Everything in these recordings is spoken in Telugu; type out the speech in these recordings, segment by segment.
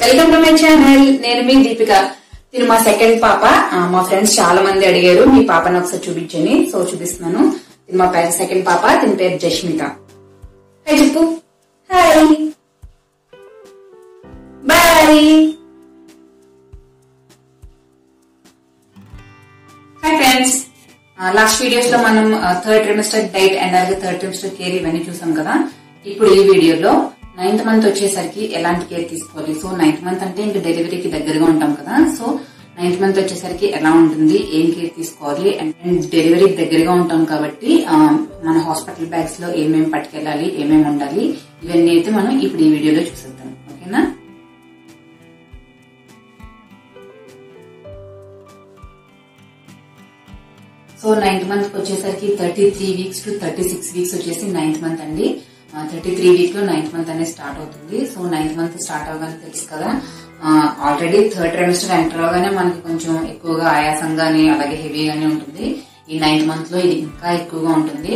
వెల్కమ్ టు మై ఛానల్ నేను మీ దీపిక ఇది మా సెకండ్ పాప ఆ, మా ఫ్రెండ్స్ చాలా మంది అడిగారు మీ పాపను ఒకసారి చూపించండి సో చూపిస్తున్నాను ఇది మా సెకండ్ పాప దీని పేరు జష్మిత హాయ్ చెప్పు hi bye hi friends last videos లో మనం థర్డ్ ట్రిమిస్టర్ డైట్ అండ్ అలాగే థర్డ్ ట్రిమిస్టర్ కేర్ ఇవన్నీ చూసాం కదా ఇప్పుడు ఈ వీడియోలో నైన్త్ మంత్ వచ్చేసరికి ఎలాంటి కేర్ తీసుకోవాలి సో నైన్త్ మంత్ అంటే ఇంకా డెలివరీకి దగ్గరగా ఉంటాం కదా సో నైన్త్ మంత్ వచ్చేసరికి ఎలా ఉంటుంది ఏం కేర్ తీసుకోవాలి అండ్ డెలివరీకి దగ్గరగా ఉంటాం కాబట్టి ఆ, మన హాస్పిటల్ బ్యాగ్స్ లో ఏమేమి పట్టుకెళ్ళాలి ఏమేమి ఉండాలి ఇవన్నీ అయితే మనం ఇప్పుడు ఈ వీడియోలో చూసేద్దాం ఓకేనా సో నైన్త్ మంత్ వచ్చేసరికి thirty three weeks to thirty six weeks వచ్చేసి నైన్త్ మంత్ అండి థర్టీ త్రీ వీక్ లో నైన్త్ మంత్ అనేది స్టార్ట్ అవుతుంది సో నైన్త్ మంత్ స్టార్ట్ అవగానే తెలుసు కదా ఆల్రెడీ థర్డ్ ట్రైమిస్టర్ ఎంటర్ అవగానే మనకి కొంచెం ఎక్కువగా ఆయాసంగానే అలాగే హెవీగానే ఉంటుంది ఈ నైన్త్ మంత్ లో ఇది ఇంకా ఎక్కువగా ఉంటుంది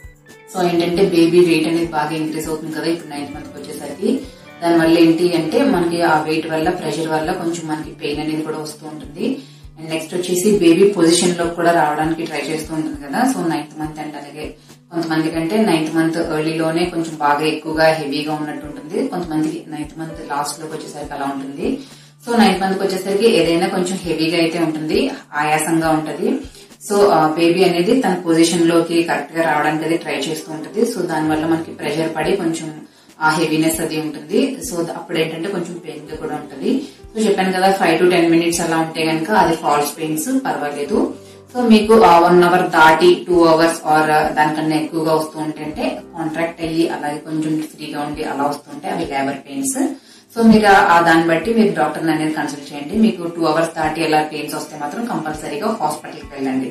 సో ఏంటంటే బేబీ వెయిట్ అనేది బాగా ఇంక్రీజ్ అవుతుంది కదా ఇప్పుడు నైన్త్ మంత్ వచ్చేసరికి దానివల్ల ఏంటి అంటే మనకి ఆ వెయిట్ వల్ల ప్రెషర్ వల్ల కొంచెం మనకి పెయిన్ అనేది కూడా వస్తూ ఉంటుంది అండ్ నెక్స్ట్ వచ్చేసి బేబీ పొజిషన్ లో కూడా రావడానికి ట్రై చేస్తూ ఉంటుంది కదా సో నైన్త్ మంత్ అండ్ అలాగే కొంతమంది కంటే నైన్త్ మంత్ ఎర్లీలోనే కొంచెం బాగా ఎక్కువగా హెవీగా ఉన్నట్టు ఉంటుంది కొంతమందికి నైన్త్ మంత్ లాస్ట్ లోకి వచ్చేసరికి అలా ఉంటుంది సో నైన్త్ మంత్ వచ్చేసరికి ఏదైనా కొంచెం హెవీగా అయితే ఉంటుంది ఆయాసంగా ఉంటది సో బేబీ అనేది తన పొజిషన్ లోకి కరెక్ట్ గా రావడానికి అది ట్రై చేస్తూ ఉంటుంది సో దాని వల్ల మనకి ప్రెషర్ పడి కొంచెం ఆ హెవీనెస్ అది ఉంటుంది సో అప్పుడు ఏంటంటే కొంచెం పెయిన్ గా కూడా ఉంటుంది సో చెప్పాను కదా ఫైవ్ టు టెన్ మినిట్స్ అలా ఉంటే కనుక అది ఫాల్స్ పెయిన్స్ పర్వాలేదు సో మీకు వన్ అవర్ దాటి టూ అవర్స్ ఆర్ దానికన్నా ఎక్కువగా వస్తూ ఉంటే కాంట్రాక్ట్ అయ్యి అలాగే కొంచెం ఫ్రీగా ఉండి అలా వస్తుంటే అవి లేబర్ పెయిన్స్ సో మీరు ఆ- ఆ దాన్ని బట్టి మీరు డాక్టర్ అనేది కన్సల్ట్ చేయండి మీకు టూ అవర్స్ దాటి అలా పెయిన్స్ వస్తే మాత్రం కంపల్సరీగా హాస్పిటల్కి వెళ్ళండి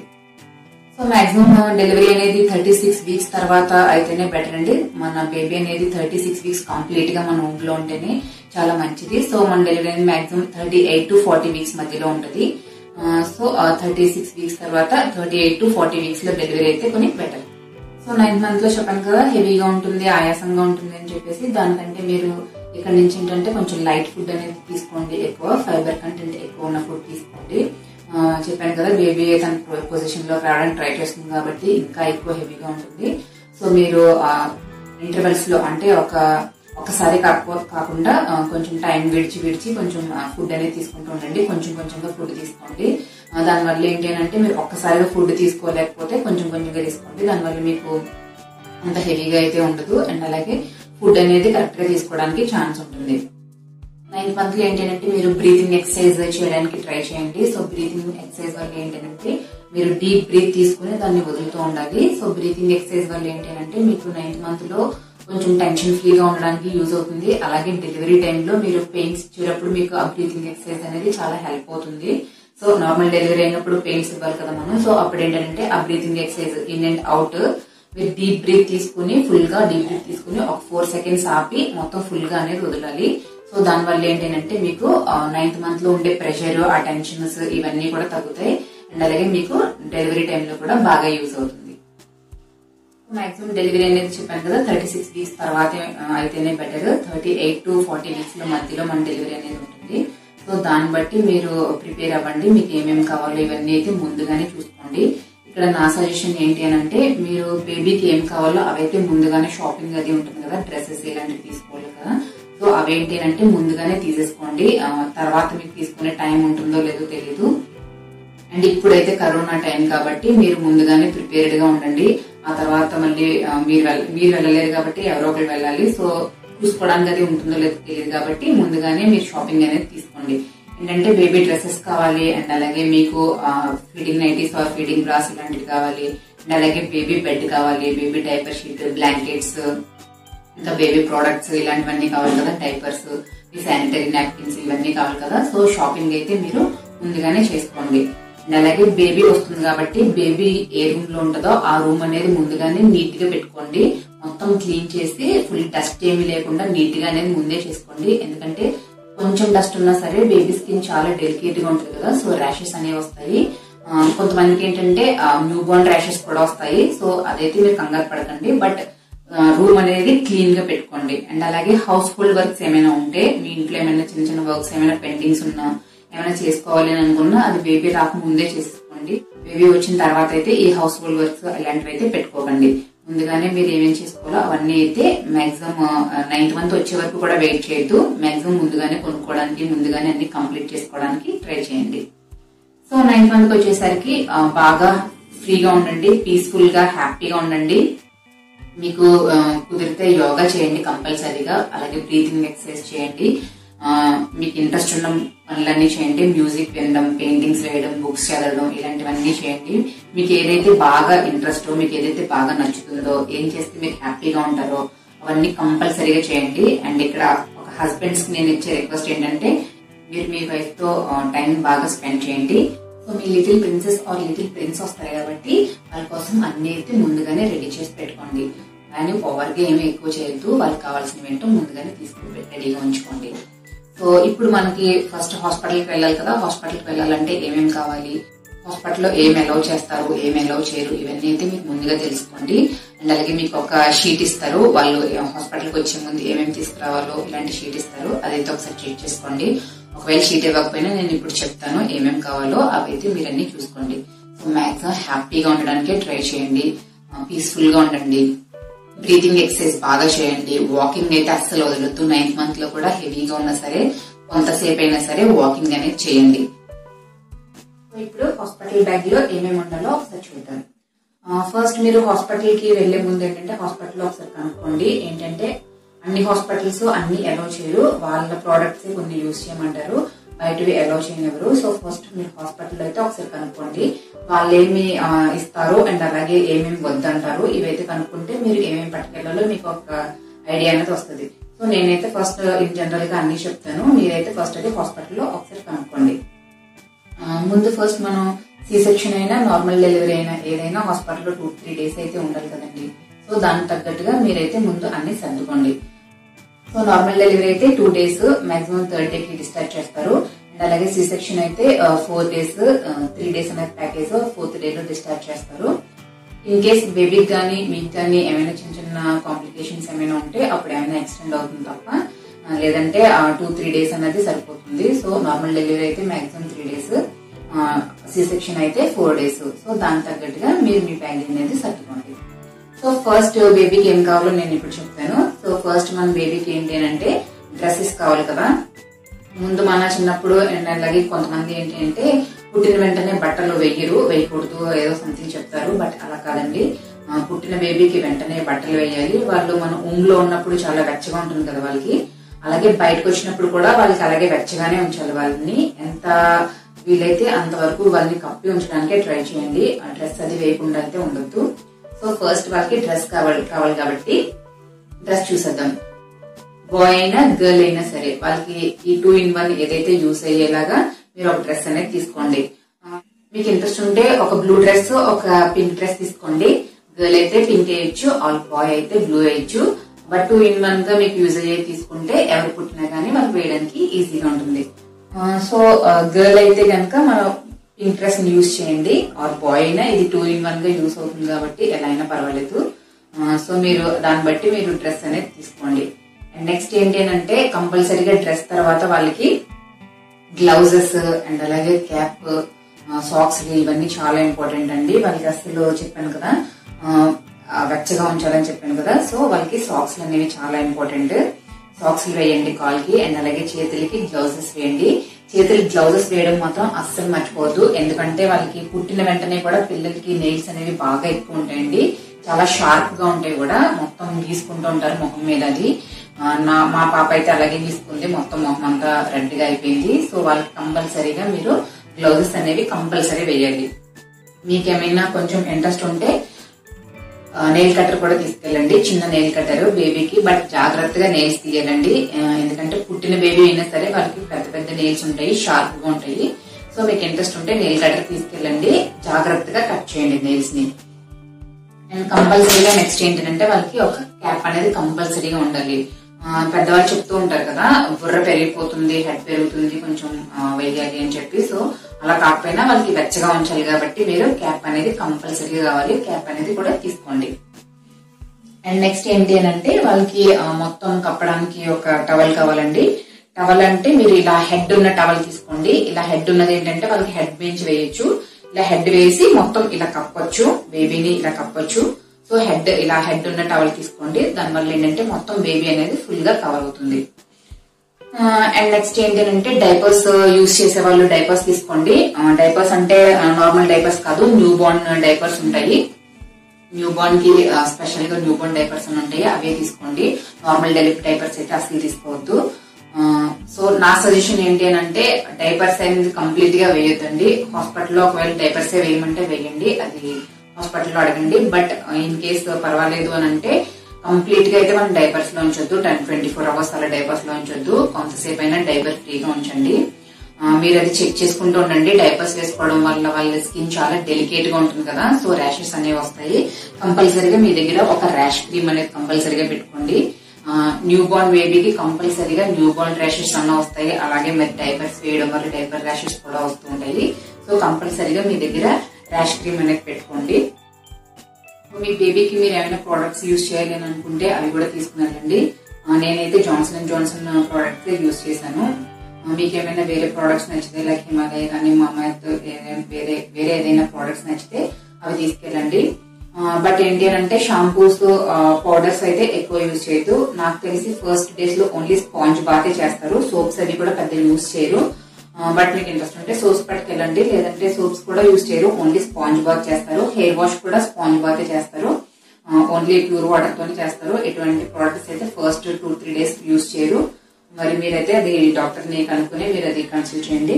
సో మాక్సిమం డెలివరీ అనేది థర్టీ సిక్స్ వీక్స్ తర్వాత అయితేనే బెటర్ అండి మన బేబీ అనేది థర్టీ సిక్స్ వీక్స్ కంప్లీట్ గా మన ఊళ్ళో ఉంటేనే చాలా మంచిది సో మన డెలివరీ అనేది maximum thirty eight to forty weeks మధ్యలో ఉంటుంది సో థర్టీ సిక్స్ వీక్స్ తర్వాత thirty eight to forty weeks లో డెలివరీ అయితే కొన్ని బెటర్ సో నైన్త్ మంత్ లో చెప్పాను కదా హెవీగా ఉంటుంది ఆయాసంగా ఉంటుంది అని చెప్పేసి దానికంటే మీరు ఇక్కడ నుంచి ఏంటంటే కొంచెం లైట్ ఫుడ్ అనేది తీసుకోండి ఎక్కువ ఫైబర్ కంటెంట్ ఎక్కువ ఉన్న ఫుడ్ తీసుకోండి ఆ, చెప్పాను కదా బేబీ తన పొజిషన్ లో రావడానికి ట్రై చేస్తుంది కాబట్టి ఇంకా ఎక్కువ హెవీగా ఉంటుంది సో మీరు ఇంటర్వెల్స్ లో అంటే ఒక ఒకసారి కాకపో కాకుండా ఆ, కొంచెం టైం విడిచి విడిచి కొంచెం ఫుడ్ అనేది తీసుకుంటూ ఉండండి కొంచెం కొంచెంగా ఫుడ్ తీసుకోండి ఆ, దానివల్ల ఏంటి అని అంటే మీరు ఒక్కసారిగా ఫుడ్ తీసుకోలేకపోతే కొంచెం కొంచెంగా తీసుకోండి దానివల్ల మీకు అంత హెవీగా అయితే ఉండదు అండ్ అలాగే ఫుడ్ అనేది కరెక్ట్ గా తీసుకోవడానికి ఛాన్స్ ఉంటుంది నైన్త్ మంత్ లో ఏంటంటే మీరు బ్రీతింగ్ ఎక్సర్సైజ్ చేయడానికి ట్రై చేయండి సో బ్రీతింగ్ ఎక్సర్సైజ్ వల్ల ఏంటంటే మీరు డీప్ బ్రీత్ తీసుకుని దాన్ని వదులుతూ ఉండాలి సో బ్రీతింగ్ ఎక్సర్సైజ్ వల్ల ఏంటంటే మీకు నైన్త్ మంత్ లో కొంచెం టెన్షన్ ఫ్రీగా ఉండడానికి యూజ్ అవుతుంది అలాగే డెలివరీ టైంలో మీరు పెయిన్స్ ఇచ్చేటప్పుడు మీకు ఆ బ్రీతింగ్ ఎక్సర్సైజ్ అనేది చాలా హెల్ప్ అవుతుంది సో నార్మల్ డెలివరీ అయినప్పుడు పెయిన్స్ ఇవ్వాలి కదా మనం సో అప్పుడు ఏంటంటే ఆ breathing exercise in and out మీరు డీప్ బ్రీత్ తీసుకుని ఫుల్ గా డీప్ బ్రీత్ తీసుకుని ఒక ఫోర్ సెకండ్స్ ఆపి మొత్తం ఫుల్ గా అనేది వదలాలి సో దాని వల్ల ఏంటంటే మీకు నైన్త్ మంత్ లో ఉండే ప్రెషర్ ఆ టెన్షన్స్ ఇవన్నీ కూడా తగ్గుతాయి అండ్ అలాగే మీకు డెలివరీ టైంలో కూడా బాగా యూజ్ అవుతుంది మాక్సిమం డెలివరీ అనేది చెప్పాను కదా థర్టీ సిక్స్ వీక్స్ తర్వాత అయితేనే better thirty eight to forty weeks లో మధ్యలో మన డెలివరీ అనేది ఉంటుంది సో దాన్ని బట్టి మీరు ప్రిపేర్ అవ్వండి మీకు ఏమేమి కావాలో ఇవన్నీ అయితే ముందుగానే చూసుకోండి ఇక్కడ నా సజెషన్ ఏంటి అని అంటే మీరు బేబీకి ఏం కావాలో అవైతే ముందుగానే షాపింగ్ అది ఉంటుంది కదా డ్రెస్సెస్ ఇలాంటివి తీసుకోవాలి కదా సో అవేంటి అని అంటే ముందుగానే తీసేసుకోండి ఆ, తర్వాత మీకు తీసుకునే టైం ఉంటుందో లేదో తెలీదు అండ్ ఇప్పుడైతే కరోనా టైం కాబట్టి మీరు ముందుగానే ప్రిపేర్డ్ గా ఉండండి ఆ తర్వాత మళ్ళీ ఆ, మీరు వెళ్ళ- మీరు వెళ్ళలేరు కాబట్టి ఎవరో ఒకరు వెళ్ళాలి సో చూసుకోవడానికి అది ఉంటుందో లేదో తెలియదు కాబట్టి ముందుగానే మీరు షాపింగ్ అనేది తీసుకోండి ఏంటంటే బేబీ డ్రెస్సెస్ కావాలి అండ్ అలాగే మీకు feeding nighties or feeding bras ఇలాంటివి కావాలి అండ్ అలాగే బేబీ బెడ్ కావాలి బేబీ డైపర్ షీట్ బ్లాంకెట్స్ ఇంకా బేబీ ప్రోడక్ట్స్ ఇలాంటివన్నీ కావాలి కదా డైపర్స్ ఈ శానిటరీ నాప్కిన్స్ ఇవన్నీ కావాలి కదా సో షాపింగ్ అయితే మీరు ముందుగానే చేసుకోండి అండ్ అలాగే బేబీ వస్తుంది కాబట్టి బేబీ ఏ రూమ్ లో ఉంటుందో ఆ రూమ్ అనేది ముందుగానే నీట్ గా పెట్టుకోండి మొత్తం క్లీన్ చేసి ఫుల్ డస్ట్ ఏమీ లేకుండా నీట్ గా అనేది ముందే చేసుకోండి ఎందుకంటే కొంచెం డస్ట్ ఉన్నా సరే బేబీ స్కిన్ చాలా డెలికేట్ గా ఉంటుంది కదా సో ర్యాషెస్ అనేవి వస్తాయి ఆ, కొంతమందికి ఏంటంటే న్యూ బోర్న్ ర్యాషెస్ కూడా వస్తాయి సో అదైతే మీరు కంగారు పడకండి బట్ రూమ్ అనేది క్లీన్ గా పెట్టుకోండి అండ్ అలాగే హౌస్ హోల్డ్ వర్క్స్ ఏమైనా ఉంటే మీ ఇంట్లో ఏమైనా చిన్న చిన్న వర్క్స్ ఏమైనా పెండింగ్స్ ఉన్నా ఏమైనా చేసుకోవాలి అని అనుకున్నా అది బేబీ రాకముందే చేసుకోండి బేబీ వచ్చిన తర్వాత అయితే ఈ హౌస్ హోల్డ్ వర్క్స్ ఇలాంటివి అయితే పెట్టుకోకండి ముందుగానే మీరు ఏమేం చేసుకోవాలో అవన్నీ అయితే మాక్సిమం నైన్త్ మంత్ వచ్చే వరకు కూడా వెయిట్ చేయొద్దు మాక్సిమం ముందుగానే కొనుక్కోవడానికి ముందుగానే అన్ని కంప్లీట్ చేసుకోవడానికి ట్రై చేయండి సో నైన్త్ మంత్ వచ్చేసరికి ఆ, బాగా ఫ్రీగా ఉండండి పీస్ఫుల్ గా హ్యాపీగా ఉండండి మీకు ఆ, కుదిరితే యోగా చేయండి కంపల్సరీగా అలాగే బ్రీతింగ్ ఎక్సర్సైజ్ చేయండి ఆ, మీకు ఇంట్రెస్ట్ ఉన్న పనులన్నీ చేయండి మ్యూజిక్ వినడం పెయింటింగ్స్ వేయడం బుక్స్ చదవడం ఇలాంటివన్నీ చేయండి మీకు ఏదైతే బాగా ఇంట్రెస్ట్ మీకు ఏదైతే బాగా నచ్చుతుందో ఏం చేస్తే మీరు హ్యాపీగా ఉంటారో అవన్నీ కంపల్సరీగా చేయండి అండ్ ఇక్కడ ఒక హస్బెండ్స్ కి నేను ఇచ్చే రిక్వెస్ట్ ఏంటంటే మీరు మీ వైఫ్ తో టైం బాగా స్పెండ్ చేయండి సో మీ little princess or little prince వస్తారు కాబట్టి వాళ్ళ కోసం అన్ని అయితే ముందుగానే రెడీ చేసి పెట్టుకోండి కానీ ఓవర్ గా ఏమీ ఎక్కువ చేయొద్దు వాళ్ళకి కావాల్సినవి ఏంటో ముందుగానే తీసుకుని రెడీగా ఉంచుకోండి సో ఇప్పుడు మనకి ఫస్ట్ హాస్పిటల్కి వెళ్ళాలి కదా హాస్పిటల్కి వెళ్ళాలంటే ఏమేమి కావాలి హాస్పిటల్లో ఏం అలౌ చేస్తారు ఏం అలౌ చేయరు ఇవన్నీ అయితే మీకు ముందుగా తెలుసుకోండి అండ్ అలాగే మీకు ఒక షీట్ ఇస్తారు వాళ్ళు హాస్పిటల్కి వచ్చే ముందు ఏమేమి తీసుకురావాలో ఇలాంటి షీట్ ఇస్తారు అదైతే ఒకసారి చెక్ చేసుకోండి ఒకవేళ షీట్ ఇవ్వకపోయినా నేను ఇప్పుడు చెప్తాను ఏమేమి కావాలో అవైతే మీరు అన్ని చూసుకోండి సో మాక్సిమం హ్యాపీగా ఉండడానికే ట్రై చేయండి పీస్ఫుల్ గా ఉండండి బ్రీతింగ్ ఎక్సర్సైజ్ బాగా చేయండి వాకింగ్ అయితే అస్సలు వదలొద్దు నైన్త్ మంత్ లో కూడా హెవీగా ఉన్నా సరే కొంతసేపు అయినా సరే వాకింగ్ అనేది చేయండి సో ఇప్పుడు హాస్పిటల్ బ్యాగ్ లో ఏమేమి ఉండాలో ఒకసారి చూద్దాం ఫస్ట్ మీరు హాస్పిటల్ కి వెళ్లే ముందు ఏంటంటే హాస్పిటల్ ఒకసారి కనుక్కోండి ఏంటంటే అన్ని హాస్పిటల్స్ అన్ని అలౌ చేయరు వాళ్ళ ప్రోడక్ట్స్ కొన్ని యూజ్ చేయమంటారు బయటవి అలౌ చేయనివ్వరు సో ఫస్ట్ మీరు హాస్పిటల్ అయితే ఒకసారి కనుక్కోండి వాళ్ళు ఏమి ఆ, ఇస్తారు అండ్ అలాగే ఏమేమి వద్దంటారు ఇవైతే కనుక్కుంటే మీరు ఏమేమి పట్టుకెళ్ళాలో మీకు ఒక ఐడియా అనేది వస్తుంది సో నేనైతే ఫస్ట్ ఇన్ జనరల్ గా అన్ని చెప్తాను మీరైతే ఫస్ట్ అయితే హాస్పిటల్లో ఒకసారి కనుక్కోండి ఆ, ముందు ఫస్ట్ మనం సి సెక్షన్ అయినా నార్మల్ డెలివరీ అయినా ఏదైనా హాస్పిటల్లో టూ త్రీ డేస్ అయితే ఉండాలి కదండి సో దానికి తగ్గట్టుగా మీరైతే ముందు అన్ని సర్దుకోండి సో నార్మల్ డెలివరీ అయితే two days maximum third day కి డిశ్చార్జ్ చేస్తారు అండ్ అలాగే సి సెక్షన్ అయితే ఫోర్ డేస్ త్రీ డేస్ అనేది ప్యాకేజ్ ఫోర్త్ డే లో డిశ్చార్జ్ చేస్తారు ఇన్ కేస్ బేబీకి కానీ మీకు కానీ ఏమైనా చిన్న చిన్న కాంప్లికేషన్స్ ఏమైనా ఉంటే అప్పుడు ఏమైనా ఎక్స్టెండ్ అవుతుంది తప్ప ఆ, లేదంటే టూ త్రీ డేస్ అనేది సరిపోతుంది సో నార్మల్ డెలివరీ అయితే maximum three days C section అయితే ఫోర్ డేస్ సో దానికి తగ్గట్టుగా మీరు మీ బ్యాగ్ అనేది సర్దుకోండి సో ఫస్ట్ బేబీకి ఏం కావాలో నేను ఇప్పుడు చెప్తాను సో ఫస్ట్ మన బేబీకి ఏంటి అని అంటే డ్రెస్సెస్ కావాలి కదా ముందు మన చిన్నప్పుడు అండ్ అలాగే కొంతమంది ఏంటి అంటే పుట్టిన వెంటనే బట్టలు వేయరు వేయకూడదు ఏదో సంథింగ్ చెప్తారు బట్ అలా కాదండి ఆ, పుట్టిన బేబీకి వెంటనే బట్టలు వేయాలి వాళ్ళు మన ఊంలో ఉన్నప్పుడు చాలా వెచ్చగా ఉంటుంది కదా వాళ్ళకి అలాగే బయటకు వచ్చినప్పుడు కూడా వాళ్ళకి అలాగే వెచ్చగానే ఉంచాలి వాళ్ళని ఎంత వీలైతే అంతవరకు వాళ్ళని కప్పి ఉంచడానికే ట్రై చేయండి ఆ డ్రెస్ అది వేయకుండా అయితే ఉండొద్దు సో ఫస్ట్ వాళ్ళకి డ్రెస్ కావాలి కావాలి కాబట్టి డ్రెస్ చూసేద్దాం బాయ్ అయినా గర్ల్ అయినా సరే వాళ్ళకి ఈ టూ ఇన్ వన్ ఏదైతే యూస్ అయ్యేలాగా మీరు ఒక డ్రెస్ అనేది తీసుకోండి ఆ, మీకు ఇంట్రెస్ట్ ఉంటే ఒక బ్లూ డ్రెస్ ఒక పింక్ డ్రెస్ తీసుకోండి గర్ల్ అయితే పింక్ వేయచ్చు ఆల్ బాయ్ అయితే బ్లూ వేయచ్చు బట్ టూ ఇన్ వన్ గా మీకు యూజ్ అయ్యేది తీసుకుంటే ఎవరు పుట్టినా గానీ వాళ్ళకి వేయడానికి ఈజీగా ఉంటుంది సో గర్ల్ అయితే కనుక మనం పింక్ డ్రెస్ యూజ్ చేయండి ఆర్ బాయ్ అయినా ఇది టూ ఇన్ వన్ గా యూస్ అవుతుంది కాబట్టి ఎలా అయినా పర్వాలేదు సో మీరు దాన్ని బట్టి మీరు డ్రెస్ అనేది తీసుకోండి అండ్ నెక్స్ట్ ఏంటి అని అంటే కంపల్సరీగా డ్రెస్ తర్వాత వాళ్ళకి గ్లౌజెస్ అండ్ అలాగే క్యాప్ సాక్స్ ఇవన్నీ చాలా ఇంపార్టెంట్ అండి వాళ్ళకి అసలు చెప్పాను కదా ఆ, ఆ, వెచ్చగా ఉంచాలని చెప్పాను కదా సో వాళ్ళకి సాక్స్ అనేవి చాలా ఇంపార్టెంట్ సాక్స్ వేయండి కాల్కి అండ్ అలాగే చేతులకి గ్లౌజెస్ వేయండి చేతులకి గ్లౌజెస్ వేయడం మాత్రం అస్సలు మర్చిపోవద్దు ఎందుకంటే వాళ్ళకి పుట్టిన వెంటనే కూడా పిల్లలకి నెయిల్స్ అనేవి బాగా ఎక్కువ ఉంటాయండి చాలా షార్ప్ గా ఉంటాయి కూడా మొత్తం గీసుకుంటూ ఉంటారు ముఖం మీద అది ఆ, నా మా పాప అయితే అలాగే గీసుకుంది మొత్తం ముఖం అంతా రెడ్ గా అయిపోయింది సో వాళ్ళకి కంపల్సరీగా మీరు గ్లౌజెస్ అనేవి కంపల్సరీ వేయాలి మీకేమైనా కొంచెం ఇంట్రెస్ట్ ఉంటే నెయిల్ కట్టర్ కూడా తీసుకెళ్ళండి చిన్న నెయిల్ కట్టర్ బేబీకి బట్ జాగ్రత్తగా నెయిల్స్ తీయాలండి ఆ, ఎందుకంటే పుట్టిన బేబీ అయినా సరే వాళ్ళకి పెద్ద పెద్ద నెయిల్స్ ఉంటాయి షార్ప్ గా ఉంటాయి సో మీకు ఇంట్రెస్ట్ ఉంటే నెయిల్ కట్టర్ తీసుకెళ్ళండి జాగ్రత్తగా కట్ చేయండి నెయిల్స్ ని అండ్ కంపల్సరీగా నెక్స్ట్ ఏంటంటే వాళ్ళకి ఒక క్యాప్ అనేది కంపల్సరీగా ఉండాలి ఆ, పెద్దవాళ్ళు చెప్తూ ఉంటారు కదా బుర్ర పెరిగిపోతుంది హెడ్ పెరుగుతుంది కొంచెం ఆ, వేయాలి అని చెప్పి సో అలా కాకపోయినా వాళ్ళకి వెచ్చగా ఉంచాలి కాబట్టి మీరు క్యాప్ అనేది కంపల్సరీగా కావాలి క్యాప్ అనేది కూడా తీసుకోండి అండ్ నెక్స్ట్ ఏంటి అని అంటే వాళ్ళకి ఆ, మొత్తం కప్పడానికి ఒక టవల్ కావాలండి టవల్ అంటే మీరు ఇలా హెడ్ ఉన్న టవల్ తీసుకోండి ఇలా హెడ్ ఉన్నది ఏంటంటే వాళ్ళకి హెడ్ బెంచ్ వేయొచ్చు ఇలా హెడ్ వేసి మొత్తం ఇలా కప్పొచ్చు బేబీని ఇలా కప్పొచ్చు సో హెడ్ ఇలా హెడ్ ఉన్న టవల్ తీసుకోండి దానివల్ల ఏంటంటే మొత్తం బేబీ అనేది ఫుల్ గా కవర్ అవుతుంది అండ్ నెక్స్ట్ ఏంటంటే డైపర్స్ యూస్ చేసే వాళ్ళు డైపర్స్ తీసుకోండి డైపర్స్ అంటే నార్మల్ డైపర్స్ కాదు న్యూ బోర్న్ డైపర్స్ ఉంటాయి న్యూ బోర్న్ కి స్పెషల్ గా న్యూ బోర్న్ డైపర్స్ అని ఉంటాయి అవే తీసుకోండి నార్మల్ డెలివరీ డైపర్స్ అయితే అసలు తీసుకోవద్దు సో నా సజెషన్ ఏంటి అని అంటే డైపర్స్ అనేది కంప్లీట్ గా వేయొద్దండి హాస్పిటల్లో ఒకవేళ డైపర్స్ వేయమంటే వేయండి అది హాస్పిటల్లో అడగండి బట్ ఇన్ కేస్ పర్వాలేదు అని అంటే కంప్లీట్ గా అయితే మనం డైపర్స్ లో ఉంచొద్దు టెన్ ట్వంటీ ఫోర్ అవర్స్ అలా డైపర్స్ లో ఉంచొద్దు కొంతసేపు అయినా డైపర్ ఫ్రీగా ఉంచండి ఆ, మీరు అది చెక్ చేసుకుంటూ ఉండండి డైపర్స్ వేసుకోవడం వల్ల వాళ్ళ స్కిన్ చాలా డెలికేట్ గా ఉంటుంది కదా సో ర్యాషెస్ అనేవి వస్తాయి కంపల్సరీగా మీ దగ్గర ఒక ర్యాష్ క్రీమ్ అనేది కంపల్సరీగా పెట్టుకోండి న్యూ బోర్న్ బేబీకి కంపల్సరీగా న్యూ బోర్న్ ర్యాషెస్ అన్న వస్తాయి అలాగే మరి డైపర్స్ వేయడం వల్ల డైపర్ ర్యాషెస్ కూడా వస్తూ ఉంటాయి సో కంపల్సరీగా మీ దగ్గర ర్యాష్ క్రీమ్ అనేది పెట్టుకోండి మీ బేబీకి మీరు ఏమైనా ప్రోడక్ట్స్ యూజ్ చేయాలి అని అనుకుంటే అవి కూడా తీసుకున్నారండి నేనైతే Johnson and Johnson products use చేశాను ఆ, మీకు ఏమైనా వేరే ప్రోడక్ట్స్ నచ్చితే లైక్ హిమాలయ కానీ మామాత్ వేరే వేరే ఏదైనా ప్రోడక్ట్స్ నచ్చితే అవి తీసుకెళ్ళండి బట్ ఏంటి అని అంటే షాంపూస్ పౌడర్స్ అయితే ఎక్కువ యూజ్ చేయొద్దు నాకు తెలిసి ఫస్ట్ డేస్ లో ఓన్లీ స్పాంజ్ బాతే చేస్తారు సోప్స్ అవి కూడా పెద్ద యూజ్ చేయరు బట్ మీకు ఇంట్రెస్ట్ ఉంటే సోప్స్ పట్టుకెళ్ళండి లేదంటే సోప్స్ కూడా యూజ్ చేయరు ఓన్లీ స్పాంజ్ బాత్ చేస్తారు హెయిర్ వాష్ కూడా స్పాంజ్ బాత్ చేస్తారు ఓన్లీ ప్యూర్ వాటర్ తోనే చేస్తారు ఎటువంటి ప్రోడక్ట్స్ అయితే first two three days use చేయరు మరి మీరైతే అది డాక్టర్ ని కనుక్కొని మీరు అది కన్సల్ట్ చేయండి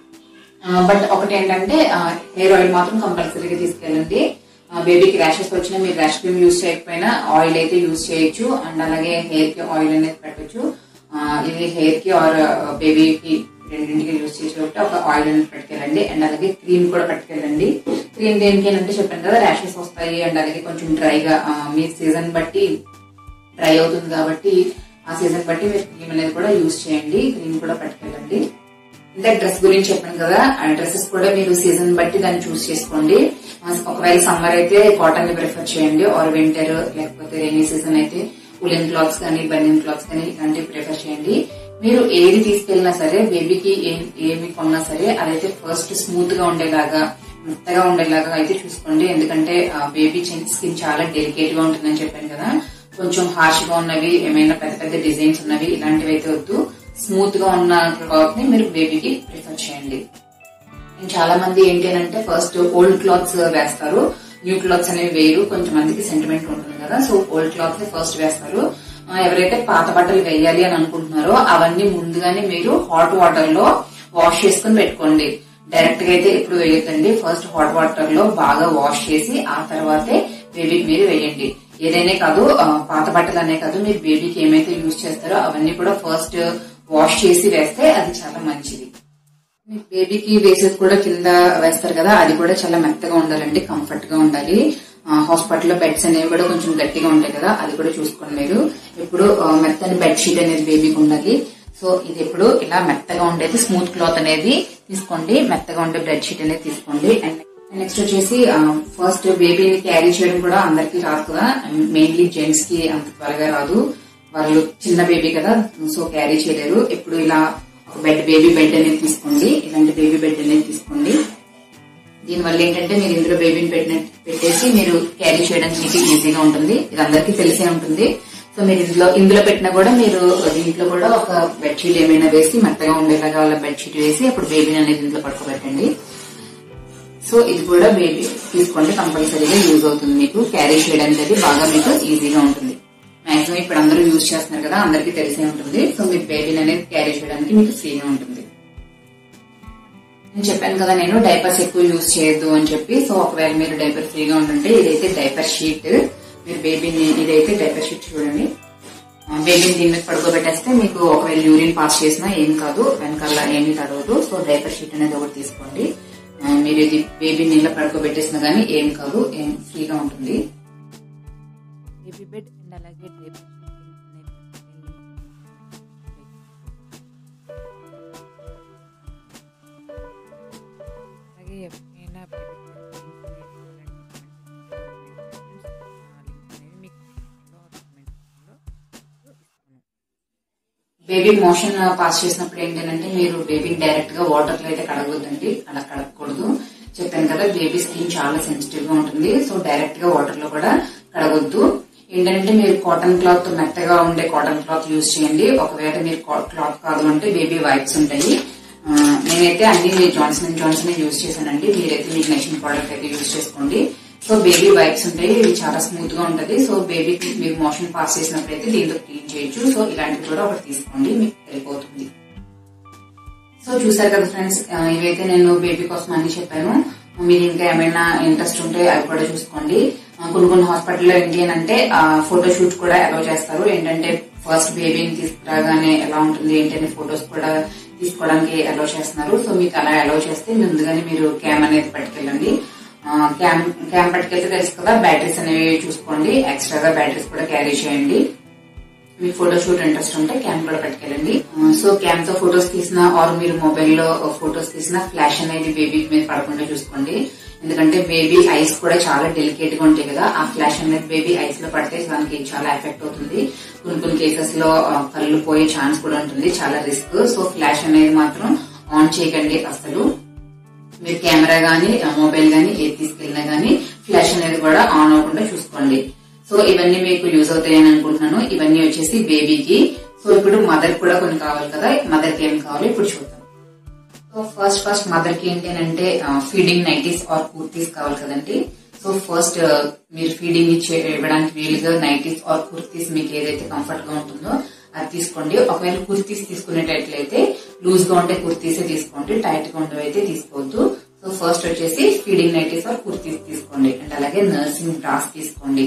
బట్ ఒకటి ఏంటంటే హెయిర్ ఆయిల్ మాత్రం కంపల్సరీగా తీసుకెళ్ళండి బేబీకి ర్యాషెస్ వచ్చినా మీరు ర్యాష్ క్రీమ్ యూజ్ చేయకపోయినా ఆయిల్ అయితే యూజ్ చేయొచ్చు అండ్ అలాగే హెయిర్ కి ఆయిల్ అనేది పెట్టొచ్చు ఆ, ఇది హెయిర్ కి ఆర్ బేబీకి రెండింటికి యూజ్ చేసి కాబట్టి ఒక ఆయిల్ అనేది పట్టుకెళ్ళండి అండ్ అలాగే క్రీమ్ కూడా పట్టుకెళ్ళండి క్రీమ్ దేనికి అంటే చెప్పాను కదా ర్యాషెస్ వస్తాయి అండ్ అలాగే కొంచెం డ్రైగా మీ సీజన్ బట్టి డ్రై అవుతుంది కాబట్టి ఆ సీజన్ బట్టి మీరు క్రీమ్ అనేది కూడా యూజ్ చేయండి క్రీమ్ కూడా పట్టుకెళ్ళండి ఇంకా డ్రెస్ గురించి చెప్పాను కదా ఆ డ్రెస్సెస్ కూడా మీరు సీజన్ బట్టి దాన్ని చూస్ చేసుకోండి ఆ, ఒకవేళ సమ్మర్ అయితే కాటన్ ని ప్రిఫర్ చేయండి ఆర్ వింటర్ లేకపోతే రైనీ సీజన్ అయితే ఉలెన్ క్లాత్స్ కానీ బనియన్ క్లాత్స్ కానీ ఇలాంటివి ప్రిఫర్ చేయండి మీరు ఏది తీసుకెళ్ళినా సరే బేబీకి ఏమి కొన్నా సరే అదైతే ఫస్ట్ స్మూత్ గా ఉండేలాగా మెత్తగా ఉండేలాగా అయితే చూసుకోండి ఎందుకంటే బేబీ స్కిన్ చాలా డెలికేట్ గా ఉంటుందని చెప్పాను కదా కొంచెం హార్ష్ గా ఉన్నవి ఏమైనా పెద్ద పెద్ద డిజైన్స్ ఉన్నవి ఇలాంటివి అయితే వద్దు స్మూత్ గా ఉన్న క్లాత్ ని మీరు బేబీకి ప్రిఫర్ చేయండి ఇంకా చాలా మంది ఏంటి అని అంటే ఫస్ట్ ఓల్డ్ క్లాత్స్ వేస్తారు న్యూ క్లాత్స్ అనేవి వేయరు కొంచెం మందికి సెంటిమెంట్ ఉంటుంది కదా సో ఓల్డ్ క్లాత్స్ ఫస్ట్ వేస్తారు ఆ, ఎవరైతే పాత బట్టలు వేయాలి అని అనుకుంటున్నారో అవన్నీ ముందుగానే మీరు హాట్ వాటర్ లో వాష్ చేసుకుని పెట్టుకోండి డైరెక్ట్ గా అయితే ఎప్పుడు వేయొద్దండి ఫస్ట్ హాట్ వాటర్ లో బాగా వాష్ చేసి ఆ తర్వాతే బేబీకి మీరు వేయండి ఏదైనా కాదు ఆ, పాత బట్టలు అనే కాదు మీరు బేబీకి ఏమైతే యూజ్ చేస్తారో అవన్నీ కూడా ఫస్ట్ వాష్ చేసి వేస్తే అది చాలా మంచిది మీ బేబీకి వేసేది కూడా కింద వేస్తారు కదా అది కూడా చాలా మెత్తగా ఉండాలండి కంఫర్ట్ గా ఉండాలి హాస్పిటల్లో బెడ్స్ అనేవి కూడా కొంచెం గట్టిగా ఉంటాయి కదా అది కూడా చూసుకోండి మీరు ఇప్పుడు ఆ, మెత్తని బెడ్ షీట్ అనేది బేబీకి ఉండాలి సో ఇది ఎప్పుడు ఇలా మెత్తగా ఉండేది స్మూత్ క్లాత్ అనేది తీసుకోండి మెత్తగా ఉండే బెడ్ షీట్ అనేది తీసుకోండి అండ్ నెక్స్ట్ వచ్చేసి ఫస్ట్ బేబీని క్యారీ చేయడం కూడా అందరికీ రాదు కదా మెయిన్లీ జెంట్స్ కి అంత త్వరగా రాదు వాళ్ళు చిన్న బేబీ కదా సో క్యారీ చేయలేరు ఎప్పుడు ఇలా ఒక బెడ్ బేబీ బెడ్ అనేది తీసుకోండి ఇలాంటి బేబీ బెడ్ అనేది తీసుకోండి దీనివల్ల ఏంటంటే మీరు ఇందులో బేబీని పెట్టిన పెట్టేసి మీరు క్యారీ చేయడానికి మీకు ఈజీగా ఉంటుంది ఇది అందరికీ తెలిసే ఉంటుంది సో మీరు ఇందులో ఇందులో పెట్టినా కూడా మీరు దీంట్లో కూడా ఒక బెడ్షీట్ ఏమైనా వేసి మెత్తగా ఉండేలాగా వాళ్ళ బెడ్షీట్ వేసి అప్పుడు బేబీని అనేది ఇంట్లో పడుకోబెట్టండి సో ఇది కూడా బేబీ తీసుకోండి కంపల్సరీగా యూజ్ అవుతుంది మీకు క్యారీ చేయడానికి అది బాగా మీకు ఈజీగా ఉంటుంది మాక్సిమం ఇప్పుడు అందరూ యూజ్ చేస్తున్నారు కదా అందరికీ తెలిసే ఉంటుంది సో మీ బేబీని అనేది క్యారీ చేయడానికి మీకు ఫ్రీగా ఉంటుంది నేను చెప్పాను కదా నేను డైపర్స్ ఎక్కువ యూజ్ చేయొద్దు అని చెప్పి సో ఒకవేళ మీరు డైపర్ ఫ్రీగా ఉంటుంటే ఇదైతే డైపర్ షీట్ మీరు బేబీని ఇదైతే డైపర్ షీట్ చూడండి ఆ, బేబీని దీని మీద పడుకోబెట్టేస్తే మీకు ఒకవేళ యూరిన్ పాస్ చేసినా ఏం కాదు వెనకాల ఏమీ తడవదు సో డైపర్ షీట్ అనేది ఒకటి తీసుకోండి ఆ, మీరు ఇది బేబీ నీళ్ళ పడుకోబెట్టేసినా గానీ ఏం కాదు ఏం ఫ్రీగా ఉంటుంది బేబీ బెడ్ అండ్ అలాగే డైపర్ అలాగే ఎవరికైనా baby bed లింక్స్ అనేవి మీకు బేబీ మోషన్ పాస్ చేసినప్పుడు ఏంటంటే మీరు బేబీని డైరెక్ట్ గా వాటర్ లో అయితే కడగొద్దండి అలా కడగకూడదు చెప్పాను కదా బేబీ స్కిన్ చాలా సెన్సిటివ్ గా ఉంటుంది సో డైరెక్ట్ గా వాటర్ లో కూడా కడగొద్దు ఏంటంటే మీరు కాటన్ క్లాత్ మెత్తగా ఉండే కాటన్ క్లాత్ యూజ్ చేయండి ఒకవేళ మీరు క్లాత్ కాదు అంటే బేబీ వైప్స్ ఉంటాయి ఆ, నేనైతే అన్ని జాన్సన్ అండ్ జాన్సన్ యూజ్ చేశానండి మీరైతే మీకు నచ్చిన ప్రోడక్ట్ అయితే యూజ్ చేసుకోండి సో బేబీ వైప్స్ ఉంటాయి ఇవి చాలా స్మూత్ గా ఉంటది సో బేబీకి మీరు మోషన్ పాస్ చేసినప్పుడు అయితే దీంతో క్లీన్ చేయొచ్చు సో ఇలాంటివి కూడా ఒకటి తీసుకోండి మీకు వెళ్ళిపోతుంది సో చూసారు కదా ఫ్రెండ్స్ ఆ, ఇవైతే నేను బేబీ కోసం అన్ని చెప్పాను మీరు ఇంకా ఏమైనా ఇంట్రెస్ట్ ఉంటే అవి కూడా చూసుకోండి ఆ, కొన్ని కొన్ని హాస్పిటల్లో ఏంటి అని అంటే ఫోటో షూట్ కూడా అలౌ చేస్తారు ఏంటంటే ఫస్ట్ బేబీని తీసుకురాగానే ఎలా ఉంటుంది ఏంటి అనే ఫొటోస్ కూడా తీసుకోవడానికి అలౌ చేస్తున్నారు సో మీకు అలా అలౌ చేస్తే ముందుగానే మీరు క్యామ్ అనేది పట్టుకెళ్ళండి ఆ, క్యామ్ క్యామ్ పట్టుకెళ్తే తెలుసు కదా బ్యాటరీస్ అనేవి చూసుకోండి ఎక్స్ట్రాగా బ్యాటరీస్ కూడా క్యారీ చేయండి మీకు ఫోటో షూట్ ఇంట్రెస్ట్ ఉంటే క్యామ్ కూడా పట్టుకెళ్ళండి ఆ, సో క్యామ్ తో ఫొటోస్ తీసిన ఆర్ మీరు మొబైల్ లో ఫొటోస్ తీసిన ఫ్లాష్ అనేది బేబీ మీద పడకుండా చూసుకోండి ఎందుకంటే బేబీ ఐస్ కూడా చాలా డెలికేట్ గా ఉంటాయి కదా ఆ ఫ్లాష్ అనేది బేబీ ఐస్ లో పడితే దానికి చాలా ఎఫెక్ట్ అవుతుంది కొన్ని కొన్ని కేసెస్ లో ఆ, కళ్ళు పోయే ఛాన్స్ కూడా ఉంటుంది చాలా రిస్క్ సో ఫ్లాష్ అనేది మాత్రం ఆన్ చేయకండి అసలు మీరు కెమెరా గానీ ఆ, మొబైల్ గానీ ఏది తీసుకెళ్ళినా గానీ ఫ్లాష్ అనేది కూడా ఆన్ అవ్వకుండా చూసుకోండి సో ఇవన్నీ మీకు యూజ్ అవుతాయని అనుకుంటున్నాను ఇవన్నీ వచ్చేసి బేబీకి సో ఇప్పుడు మదర్ కూడా కొన్ని కావాలి కదా మదర్ కి ఏం కావాలి ఇప్పుడు చూద్దాం సో ఫస్ట్ ఫస్ట్ మదర్ కి ఏంటి అని అంటే ఫీడింగ్ నైటీస్ ఆర్ కుర్తీస్ కావాలి కదండి సో ఫస్ట్ మీరు ఫీడింగ్ ఇచ్చే ఇవ్వడానికి వీలుగా నైటీస్ ఆర్ కుర్తీస్ మీకు ఏదైతే కంఫర్ట్ గా ఉంటుందో అది తీసుకోండి ఒకవేళ కుర్తీస్ తీసుకునేటట్లయితే లూజ్ గా ఉంటే కుర్తీసే తీసుకోండి టైట్ గా ఉండేవి అయితే తీసుకోవద్దు సో ఫస్ట్ వచ్చేసి ఫీడింగ్ నైటీస్ ఆర్ కుర్తీస్ తీసుకోండి అండ్ అలాగే నర్సింగ్ బ్రాస్ తీసుకోండి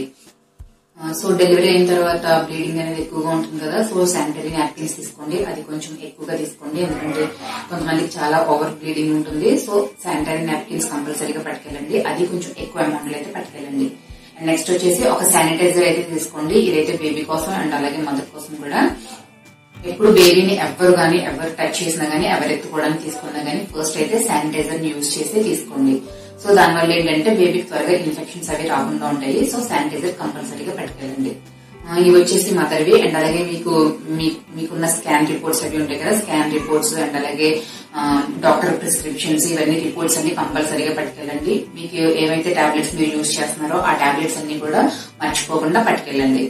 ఆ, సో డెలివరీ అయిన తర్వాత బ్లీడింగ్ అనేది ఎక్కువగా ఉంటుంది కదా సో శానిటరీ నాప్కిన్స్ తీసుకోండి అది కొంచెం ఎక్కువగా తీసుకోండి ఎందుకంటే కొంతమందికి చాలా ఓవర్ బ్లీడింగ్ ఉంటుంది సో శానిటరీ నాప్కిన్స్ కంపల్సరీగా పట్టుకెళ్ళండి అది కొంచెం ఎక్కువ అమౌంట్ లో అయితే పట్టుకెళ్ళండి అండ్ నెక్స్ట్ వచ్చేసి ఒక శానిటైజర్ అయితే తీసుకోండి ఇదైతే బేబీ కోసం అండ్ అలాగే మదర్ కోసం కూడా ఎప్పుడు బేబీని ఎవ్వరు గానీ ఎవరు టచ్ చేసినా గానీ ఎవరు ఎత్తుకోవడానికి తీసుకున్నా గానీ ఫస్ట్ అయితే శానిటైజర్ ని యూజ్ చేసి తీసుకోండి సో దానివల్ల ఏంటంటే బేబీకి త్వరగా ఇన్ఫెక్షన్స్ అవి రాకుండా ఉంటాయి సో శానిటైజర్ కంపల్సరీగా పెట్టుకెళ్ళండి ఆ, ఇవి వచ్చేసి మదర్వి అండ్ అలాగే మీకు మీ- మీకున్న స్కాన్ రిపోర్ట్స్ అవి ఉంటాయి కదా స్కాన్ రిపోర్ట్స్ అండ్ అలాగే డాక్టర్ ప్రిస్క్రిప్షన్స్ ఇవన్నీ రిపోర్ట్స్ అన్ని కంపల్సరీగా పట్టుకెళ్ళండి మీకు ఏవైతే టాబ్లెట్స్ మీరు యూజ్ చేస్తున్నారో ఆ టాబ్లెట్స్ అన్ని కూడా మర్చిపోకుండా పట్టుకెళ్ళండి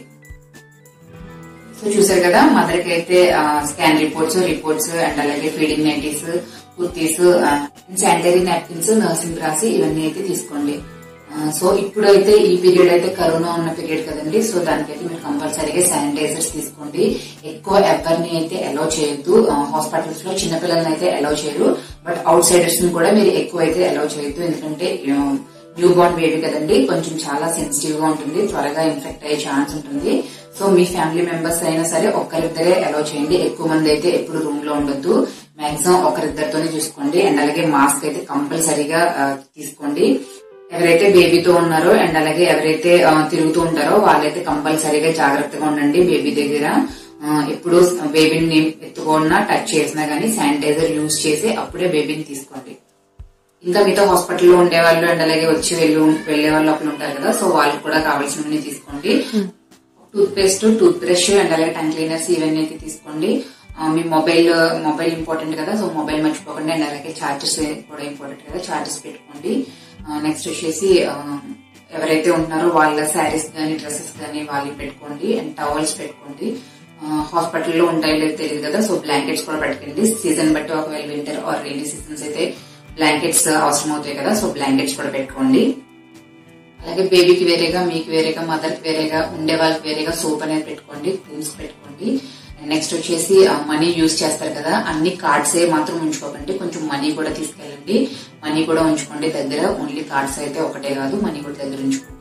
సో చూసారు కదా మదర్ కి అయితే స్కాన్ రిపోర్ట్స్ రిపోర్ట్స్ అండ్ అలాగే feeding nighties kurtis sanitary napkins nursing రాసి ఇవన్నీ అయితే తీసుకోండి ఆ, సో ఇప్పుడైతే ఈ పీరియడ్ అయితే కరోనా ఉన్న పీరియడ్ కదండి సో దానికైతే మీరు కంపల్సరీగా శానిటైజర్స్ తీసుకోండి ఎక్కువ ఎవరిని అయితే అలౌ చేయొద్దు హాస్పిటల్స్ లో చిన్నపిల్లల్ని అయితే అలౌ చేయరు బట్ అవుట్ సైడర్స్ ని కూడా మీరు ఎక్కువ అయితే అలౌ చేయొద్దు ఎందుకంటే న్యూ బోర్న్ బేబీ కదండి కొంచెం చాలా సెన్సిటివ్ గా ఉంటుంది త్వరగా ఇన్ఫెక్ట్ అయ్యే ఛాన్స్ ఉంటుంది సో మీ ఫ్యామిలీ మెంబర్స్ అయినా సరే ఒక్కరిద్దరే అలౌ చేయండి ఎక్కువ మంది అయితే ఎప్పుడు రూమ్ లో ఉండొద్దు మాక్సిమం ఒకరిద్దరితోనే చూసుకోండి అండ్ అలాగే మాస్క్ అయితే కంపల్సరీగా ఆ, తీసుకోండి ఎవరైతే బేబీతో ఉన్నారో అండ్ అలాగే ఎవరైతే ఆ, తిరుగుతూ ఉంటారో వాళ్ళైతే కంపల్సరీగా జాగ్రత్తగా ఉండండి బేబీ దగ్గర ఆ, ఎప్పుడు బేబీని ఎత్తుకున్నా టచ్ చేసినా గానీ శానిటైజర్ యూజ్ చేసి అప్పుడే బేబీని తీసుకోండి ఇంకా మీతో హాస్పిటల్లో ఉండే వాళ్ళు అండ్ అలాగే వచ్చి వెళ్ళి వెళ్లే వాళ్ళు ఒకరు ఉంటారు కదా సో వాళ్ళకి కూడా కావాల్సినవన్నీ తీసుకోండి toothpaste toothbrush and అలాగే టంగ్ క్లీనర్స్ ఇవన్నీ అయితే తీసుకోండి ఆ, మీ మొబైల్ మొబైల్ ఇంపార్టెంట్ కదా సో మొబైల్ మర్చిపోకండి అండ్ అలాగే చార్జెస్ కూడా ఇంపార్టెంట్ కదా చార్జెస్ పెట్టుకోండి నెక్స్ట్ వచ్చేసి ఆ, ఎవరైతే ఉంటున్నారో వాళ్ళ శారీస్ కానీ డ్రెస్సెస్ కానీ వాళ్ళు పెట్టుకోండి అండ్ టవల్స్ పెట్టుకోండి హాస్పిటల్లో ఉంటాయో లేదో తెలియదు కదా సో బ్లాంకెట్స్ కూడా పెట్టుకోండి సీజన్ బట్టి ఒకవేళ వింటర్ ఆర్ రెయినీ సీజన్స్ అయితే బ్లాంకెట్స్ అవసరం అవుతాయి కదా సో బ్లాంకెట్స్ కూడా పెట్టుకోండి అలాగే బేబీకి వేరేగా మీకు వేరేగా మదర్ కి వేరేగా ఉండే వాళ్ళకి వేరేగా సోప్ అనేది పెట్టుకోండి క్రీమ్స్ పెట్టుకోండి నెక్స్ట్ వచ్చేసి మనీ యూజ్ చేస్తారు కదా అన్ని కార్డ్స్ మాత్రం ఉంచుకోకండి కొంచెం మనీ కూడా తీసుకెళ్ళండి మనీ కూడా ఉంచుకోండి దగ్గర ఓన్లీ కార్డ్స్ అయితే ఒకటే కాదు మనీ కూడా దగ్గర ఉంచుకోండి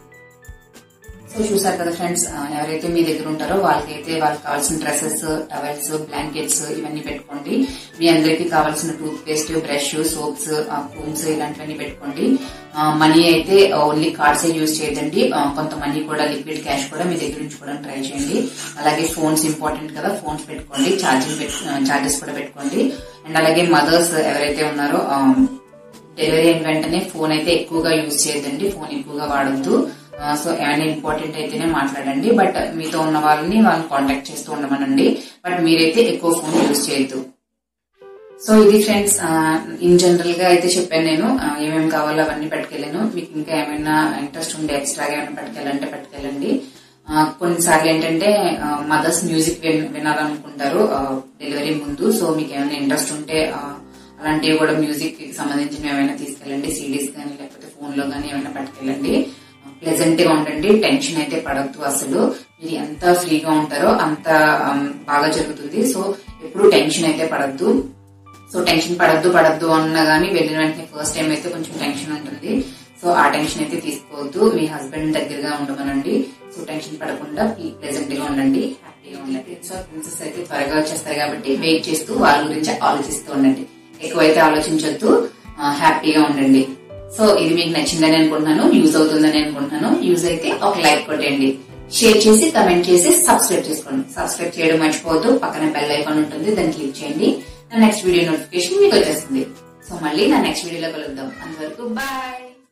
సో చూసారు కదా ఫ్రెండ్స్ ఎవరైతే మీ దగ్గర ఉంటారో వాళ్ళకైతే వాళ్ళకి కావాల్సిన డ్రెస్సెస్ టవల్స్ బ్లాంకెట్స్ ఇవన్నీ పెట్టుకోండి మీ అందరికి కావాల్సిన toothpaste brush soaps combs ఇలాంటివన్నీ పెట్టుకోండి మనీ అయితే ఓన్లీ కార్డ్స్ యూజ్ చేయదండి ఆ, కొంత మనీ కూడా లిక్విడ్ క్యాష్ కూడా మీ దగ్గర ఉంచుకోవడానికి ట్రై చేయండి అలాగే ఫోన్స్ ఇంపార్టెంట్ కదా ఫోన్స్ పెట్టుకోండి ఛార్జింగ్ ఛార్జెస్ కూడా పెట్టుకోండి అండ్ అలాగే మదర్స్ ఎవరైతే ఉన్నారో ఆ, డెలివరీ అయిన వెంటనే ఫోన్ అయితే ఎక్కువగా యూజ్ చేయొద్దండి ఫోన్ ఎక్కువగా వాడొద్దు సో ఏమైనా ఇంపార్టెంట్ అయితేనే మాట్లాడండి బట్ మీతో ఉన్న వాళ్ళని వాళ్ళని కాంటాక్ట్ చేస్తూ ఉండమనండి బట్ మీరైతే ఎక్కువ ఫోన్ యూజ్ చేయొద్దు సో ఇది ఫ్రెండ్స్ ఇన్ జనరల్ గా అయితే చెప్పాను నేను ఆ, ఏమేమి కావాలో అవన్నీ పట్టుకెళ్ళాను మీకు ఇంకా ఏమైనా ఇంట్రెస్ట్ ఉండే ఎక్స్ట్రాగా ఏమైనా పట్టుకెళ్ళంటే పట్టుకెళ్ళండి ఆ, కొన్నిసార్లు ఏంటంటే మదర్స్ మ్యూజిక్ వినాలనుకుంటారు డెలివరీ ముందు సో మీకు ఏమైనా ఇంట్రెస్ట్ ఉంటే ఆ, అలాంటివి కూడా మ్యూజిక్ కి సంబంధించిన ఏమైనా తీసుకెళ్ళండి సిడీస్ కానీ లేకపోతే ఫోన్ లో కానీ ఏమైనా పట్టుకెళ్ళండి ప్లెజెంట్ గా ఉండండి టెన్షన్ అయితే పడద్దు అసలు మీరు ఎంత ఫ్రీగా ఉంటారో అంత ఆమ్, బాగా జరుగుతుంది సో ఎప్పుడు టెన్షన్ అయితే పడద్దు సో టెన్షన్ పడద్దు పడద్దు అన్నా గానీ వెళ్ళిన వెంటనే ఫస్ట్ టైం అయితే కొంచెం టెన్షన్ ఉంటుంది సో ఆ టెన్షన్ అయితే తీసుకోవద్దు మీ హస్బెండ్ దగ్గరగా ఉండమనండి సో టెన్షన్ పడకుండా ప్లెజెంట్ గా ఉండండి హ్యాపీగా ఉండండి సో ప్రిన్సెస్ అయితే త్వరగా వచ్చేస్తారు కాబట్టి వెయిట్ చేస్తూ వాళ్ళ గురించి ఆలోచిస్తూ ఉండండి ఎక్కువైతే ఆలోచించొద్దు ఆ, హ్యాపీగా ఉండండి సో ఇది మీకు నచ్చిందని అనుకుంటున్నాను యూజ్ అవుతుందని అనుకుంటున్నాను యూజ్ అయితే ఒక లైక్ కొట్టండి షేర్ చేసి కమెంట్ చేసి సబ్స్క్రైబ్ చేసుకోండి సబ్స్క్రైబ్ చేయడం మర్చిపోవద్దు పక్కన బెల్ ఐకాన్ ఉంటుంది దాన్ని క్లిక్ చేయండి నా నెక్స్ట్ వీడియో నోటిఫికేషన్ మీకు వచ్చేస్తుంది సో మళ్ళీ నా నెక్స్ట్ వీడియోలో కలుద్దాం అంతవరకు బాయ్